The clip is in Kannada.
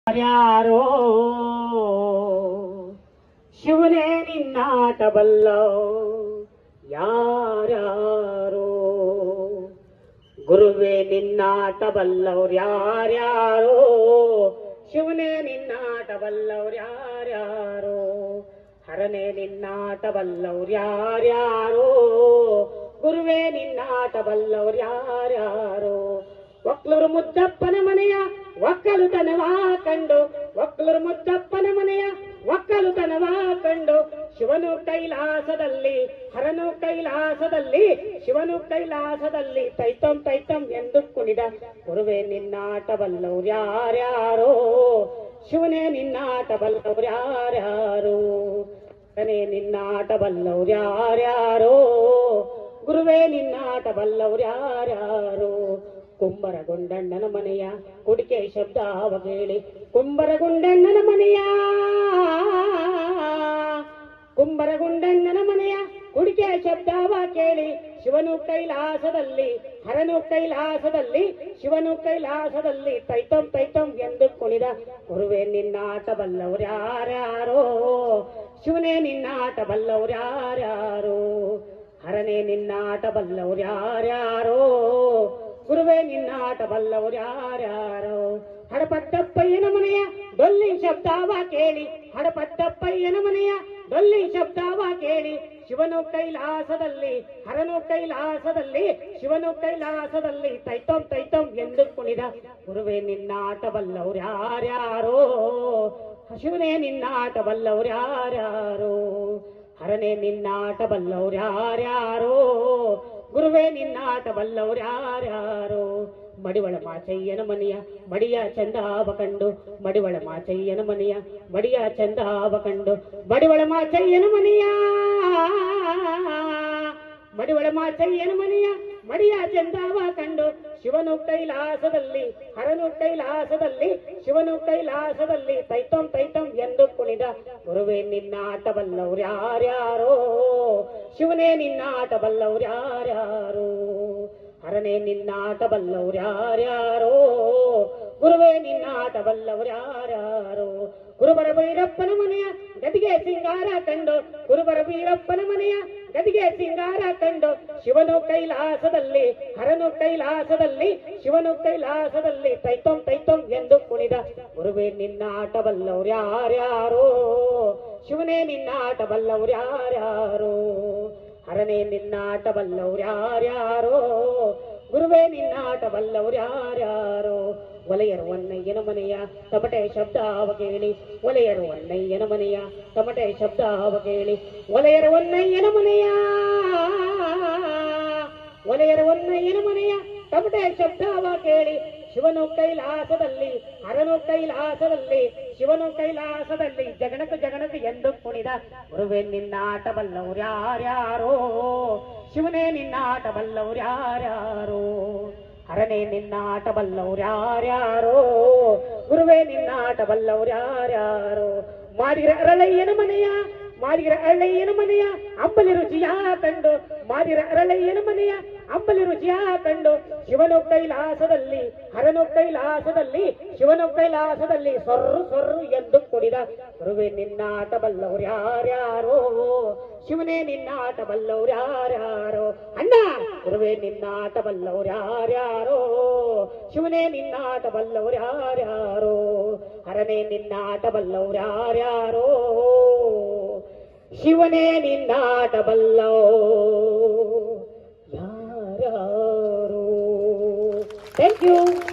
ಯಾರ್ಯಾರೋ ಶಿವನೇ ನಿನ್ನಾಟ ಬಲ್ಲೋ ಯಾರ್ಯಾರೋ ಗುರುವೇ ನಿನ್ನಾಟ ಬಲ್ಲವ್ರು ಯಾರ್ಯಾರೋ ಶಿವನೇ ನಿನ್ನಾಟ ಬಲ್ಲವ್ರು ಯಾರ್ಯಾರೋ ಹರನೇ ನಿನ್ನಾಟ ಬಲ್ಲವ್ರು ಯಾರ್ಯಾರೋ ಗುರುವೇ ನಿನ್ನಾಟ ಬಲ್ಲವ್ರು ಯಾರ್ಯಾರೋ ಒಕ್ಲೂರು ಮುದ್ದಪ್ಪನ ಮನೆಯ ಒಕ್ಕಲುತನವ ಕಂಡು ಒಕ್ಲೂರು ಮುದ್ದಪ್ಪನ ಮನೆಯ ಒಕ್ಕಲುತನವ ಕಂಡು ಶಿವನು ಕೈಲಾಸದಲ್ಲಿ ಹರನು ಕೈಲಾಸದಲ್ಲಿ ಶಿವನು ಕೈಲಾಸದಲ್ಲಿ ತೈತಂ ತೈತಂ ಎಂದು ಕುಣಿದ ಗುರುವೇ ನಿನ್ನಾಟ ಬಲ್ಲವ್ರು ಯಾರ್ಯಾರೋ ಶಿವನೇ ನಿನ್ನಾಟ ಬಲ್ಲವ್ರು ಯಾರ್ಯಾರೋ ಹರನೇ ನಿನ್ನಾಟ ಬಲ್ಲವ್ರು ಯಾರ್ಯಾರೋ ಗುರುವೇ ನಿನ್ನಾಟ ಬಲ್ಲವ್ರು ಯಾರ್ಯಾರೋ ಕುಂಬರಗೊಂಡಣ್ಣನ ಮನೆಯ ಕುಡಿಕೆ ಶಬ್ದ ಅವ ಕೇಳಿ ಕುಂಬರಗೊಂಡಣ್ಣನ ಮನೆಯ ಕುಂಬರಗೊಂಡಣ್ಣನ ಮನೆಯ ಕುಡಿಕೆ ಶಬ್ದವ ಕೇಳಿ ಶಿವನು ಕೈಲಾಸದಲ್ಲಿ ಹರನು ಕೈಲಾಸದಲ್ಲಿ ಶಿವನು ಕೈಲಾಸದಲ್ಲಿ ತೈತಂ ತೈತಂ ಎಂದು ಕುಣಿದ ಗುರುವೇ ನಿನ್ನಾಟ ಬಲ್ಲವ್ರು ಯಾರ್ಯಾರೋ ಶಿವನೇ ನಿನ್ನಾಟ ಬಲ್ಲವ್ರು ಯಾರ್ಯಾರೋ ಹರನೇ ನಿನ್ನಾಟ ಬಲ್ಲವ್ರು ಯಾರ್ಯಾರೋ ಗುರುವೇ ನಿನ್ನಾಟ ಬಲ್ಲವ್ರು ಯಾರ್ಯಾರೋ ಹಡಪಟ್ಟಪ್ಪಯ್ಯನ ಮನೆಯ ಡೊಲ್ಲಿ ಶಬ್ದವ ಕೇಳಿ ಹಡಪಟ್ಟಪ್ಪಯ್ಯನ ಮನೆಯ ಡೊಲ್ಲಿ ಶಬ್ದವ ಕೇಳಿ ಶಿವನು ಕೈಲಾಸದಲ್ಲಿ ಹರನು ಕೈಲಾಸದಲ್ಲಿ ಶಿವನು ಕೈಲಾಸದಲ್ಲಿ ತೈತಂ ತೈತಂ ಎಂದು ಕುಣಿದ ಗುರುವೇ ನಿನ್ನಾಟ ಬಲ್ಲವ್ರು ಯಾರ್ಯಾರೋ ಶಿವನೇ ನಿನ್ನಾಟ ಬಲ್ಲವ್ರು ಯಾರ್ಯಾರೋ ಹರನೇ ನಿನ್ನಾಟ ಬಲ್ಲವ್ರು ಯಾರ್ಯಾರೋ ಗುರುವೇ ನಿನ್ನಾಟ ಬಲ್ಲವ್ರು ಯಾರ್ಯಾರೋ ಮಡಿವಳ ಮಾಚಯ್ಯನ ಮನೆಯ ಮಡಿಯ ಚಂದಾವ ಕಂಡು ಮಡಿವಳ ಮಾಚಯ್ಯನ ಮನೆಯ ಮಡಿಯ ಚಂದಾವ ಕಂಡು ಮಡಿವಳ ಮಾಚಯ್ಯನ ಮನೆಯ ಮಡಿವಳ ಮಾಚಯ್ಯನ ಮನೆಯ ಮಡಿಯ ಚಂದಾವ ಕಂಡು ಶಿವನು ಕೈಲಾಸದಲ್ಲಿ ಹರನು ಕೈಲಾಸದಲ್ಲಿ ಶಿವನು ಕೈಲಾಸದಲ್ಲಿ ತೈತಂ ತೈತಂ ಎಂದು ಕುಣಿದ ಗುರುವೇ ನಿನ್ನಾಟ ಬಲ್ಲವ್ರು ಯಾರ್ಯಾರೋ ಶಿವನೇ ನಿನ್ನಾಟ ಬಲ್ಲವ್ರು ಯಾರ್ಯಾರೋ ಹರನೇ ನಿನ್ನಾಟ ಬಲ್ಲವ್ರು ಯಾರ್ಯಾರೋ ಗುರುವೇ ನಿನ್ನಾಟ ಬಲ್ಲವ್ರು ಯಾರ್ಯಾರೋ ಗುರುಬರ ಭೈರಪ್ಪನ ಮನೆಯ ಗದಿಗೆ ಸಿಂಗಾರ ಕಂಡು ಗುರುಬರ ವೀರಪ್ಪನ ಮನೆಯ ಗದಿಗೆ ಸಿಂಗಾರ ಕಂಡು ಶಿವನು ಕೈಲಾಸದಲ್ಲಿ ಹರನು ಕೈಲಾಸದಲ್ಲಿ ಶಿವನು ಕೈಲಾಸದಲ್ಲಿ ತೈತಂ ತೈತಂ ಎಂದು ಕುಣಿದ ಗುರುವೇ ನಿನ್ನಾಟ ಬಲ್ಲವ್ರು ಯಾರ್ಯಾರೋ ಶಿವನೇ ನಿನ್ನಾಟ ಬಲ್ಲವ್ರು ಯಾರ್ಯಾರೋ ಹರನೇ ನಿನ್ನಾಟ ಬಲ್ಲವ್ರು ಯಾರ್ಯಾರೋ ಗುರುವೇ ನಿನ್ನಾಟ ಬಲ್ಲವ್ರು ಯಾರ್ಯಾರೋ ಒಲೆಯರು ಒನ್ನಯ್ಯನ ಮನೆಯ ತಮಟೆ ಶಬ್ದ ಅವ ಕೇಳಿ ಒಲೆಯರು ಒನ್ನಯ್ಯನ ಮನೆಯ ತಮಟೆ ಶಬ್ದ ಅವ ಕೇಳಿ ಒಲೆಯರು ಒನ್ನಯ್ಯನ ಮನೆಯ ಒಲೆಯರು ಒನ್ನಯ್ಯನ ಮನೆಯ ತಮಟೆ ಶಬ್ದ ಅವ ಕೇಳಿ ಶಿವನು ಕೈಲಾಸದಲ್ಲಿ ಹರನು ಕೈಲಾಸದಲ್ಲಿ ಶಿವನು ಕೈಲಾಸದಲ್ಲಿ ಜಗಣಕ ಜಗಣಕ ಎಂದು ಕುಣಿದ ಗುರುವೇ ನಿನ್ನಾಟ ಬಲ್ಲವ್ರು ಯಾರ್ಯಾರೋ ಶಿವನೇ ನಿನ್ನಾಟ ಬಲ್ಲವ್ರು ಯಾರ್ಯಾರೋ ಹರನೇ ನಿನ್ನಾಟ ಬಲ್ಲವ್ರು ಯಾರ್ಯಾರೋ ಗುರುವೇ ನಿನ್ನಾಟ ಬಲ್ಲವ್ರು ಯಾರ್ಯಾರೋ ಮಾಡಿರ ಅರಳಯ್ಯನ ಮನೆಯ ಮಾಡಿರ ಅರಳಯ್ಯನ ಮನೆಯ ಅಂಬಲಿ ರುಚಿಯ ಕಂಡು ಮಾಡಿರ ಅರಳಯ್ಯನ ಮನೆಯ ಅಂಬಲಿ ರುಚಿಯ ಕಂಡು ಶಿವನು ಕೈಲಾಸದಲ್ಲಿ ಹರನು ಕೈಲಾಸದಲ್ಲಿ ಶಿವನು ಕೈಲಾಸದಲ್ಲಿ ಸೊರ್ರು ಸೊರ್ರು ಎಂದು ಕುಡಿದ ಗುರುವೇ ನಿನ್ನಾಟ ಬಲ್ಲವ್ರು ಯಾರ್ಯಾರೋ ಶಿವನೇ ನಿನ್ನಾಟ ಬಲ್ಲವ್ರು ಯಾರ್ಯಾರೋ ಅಣ್ಣ ಗುರುವೇ ನಿನ್ನಾಟ ಬಲ್ಲವ್ರು ಯಾರ್ಯಾರೋ ಶಿವನೇ ನಿನ್ನಾಟ ಬಲ್ಲವ್ರು ಯಾರ್ಯಾರೋ ಹರನೇ ನಿನ್ನಾಟ ಬಲ್ಲವ್ರು ಯಾರ್ಯಾರೋ ಶಿವನೇ ನಿನ್ನಾಟ ಬಲ್ಲೋ ಯಾರ್ಯಾರೋ ಥ್ಯಾಂಕ್ ಯು